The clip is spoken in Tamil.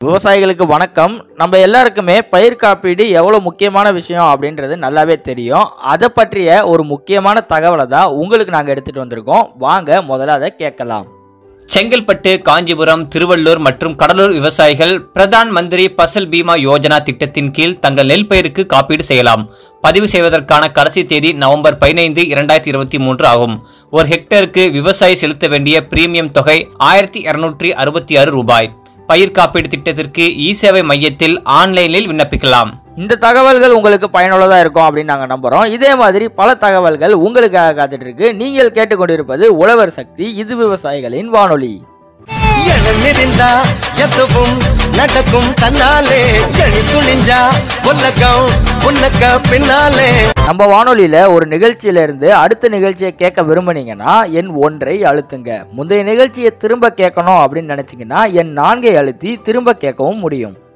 விவசாயிகளுக்கு வணக்கம் நம்ம எல்லாருக்குமே பயிர் காப்பீடு எவ்வளோ முக்கியமான விஷயம் அப்படின்றது நல்லாவே தெரியும் அதை பற்றிய ஒரு முக்கியமான தகவலை தான் உங்களுக்கு நாங்கள் எடுத்துகிட்டு வந்திருக்கோம் வாங்க முதல்ல அதை கேட்கலாம் செங்கல்பட்டு காஞ்சிபுரம் திருவள்ளூர் மற்றும் கடலூர் விவசாயிகள் பிரதான் மந்திரி பசல் பீமா யோஜனா திட்டத்தின் கீழ் தங்கள் நெல் பயிருக்கு காப்பீடு செய்யலாம் பதிவு செய்வதற்கான கடைசி தேதி நவம்பர் பதினைந்து இரண்டாயிரத்தி இருபத்தி மூன்று ஆகும் ஒரு ஹெக்டருக்கு விவசாயி செலுத்த வேண்டிய பிரீமியம் தொகை ஆயிரத்தி இருநூற்றி அறுபத்தி ஆறு ரூபாய் பயிர் காப்பீடு திட்டத்திற்கு இ சேவை மையத்தில் ஆன்லைனில் விண்ணப்பிக்கலாம் இந்த தகவல்கள் உங்களுக்கு பயனுள்ளதாக இருக்கும் அப்படின்னு நாங்கள் நம்புகிறோம் இதே மாதிரி பல தகவல்கள் உங்களுக்காக காத்துட்டு இருக்கு நீங்கள் கேட்டுக்கொண்டிருப்பது உழவர் சக்தி இது விவசாயிகளின் வானொலி எழுந்திருந்தா எதுவும் நடக்கும் தன்னாலே எழி துணிஞ்சா உலகம் உனக்க பின்னாலே நம்ம வானொலியில் ஒரு நிகழ்ச்சியில இருந்து அடுத்த நிகழ்ச்சியை கேட்க விரும்புனீங்கன்னா எண் ஒன்றை அழுத்துங்க முந்தைய நிகழ்ச்சியை திரும்ப கேட்கணும் அப்படின்னு நினைச்சீங்கன்னா எண் நான்கை அழுத்தி திரும்ப கேட்கவும் முடியும்